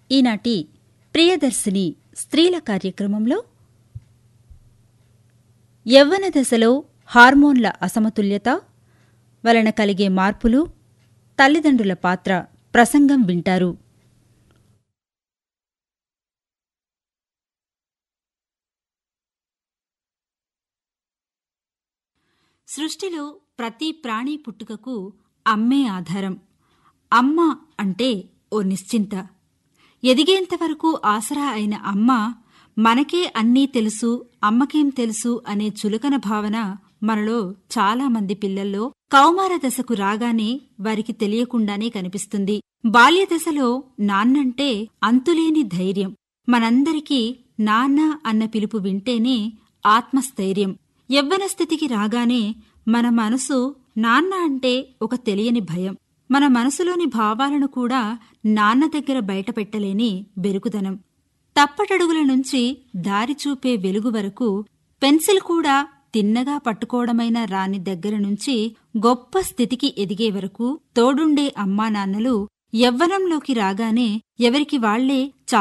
ఈనాటి ప్రియదర్శిని స్త్రీల కార్యక్రమంలో యవ్వన దశలో హార్మోన్ల అసమతుల్యత వలన కలిగే మార్పులు తల్లిదండ్రుల పాత్ర ప్రసంగం వింటారు సృష్టిలో ప్రతి ప్రాణి పుట్టుకకు అమ్మే ఆధారం అమ్మ అంటే ఓ నిశ్చింత ఎదిగేంతవరకు ఆసరా అయిన అమ్మ మనకే అన్నీ తెలుసు అమ్మకేం తెలుసు అనే చులకన భావన మనలో చాలామంది పిల్లల్లో కౌమార దశకు రాగానే వారికి తెలియకుండానే కనిపిస్తుంది బాల్యదశలో నాన్నంటే అంతులేని ధైర్యం మనందరికీ నాన్న అన్న పిలుపు వింటేనే ఆత్మస్థైర్యం యవ్వన స్థితికి రాగానే మన మనసు నాన్న అంటే ఒక తెలియని భయం మన మనసులోని భావాలను కూడా నాన్న దగ్గర బయటపెట్టలేని బెరుకుదనం తప్పటడుగుల నుంచి దారి చూపే వెలుగు వరకు పెన్సిల్ కూడా తిన్నగా పట్టుకోవడమైన రాని దగ్గర నుంచి గొప్ప స్థితికి ఎదిగే వరకు తోడుండే అమ్మానాన్నలు యవ్వనంలోకి రాగానే ఎవరికి వాళ్లే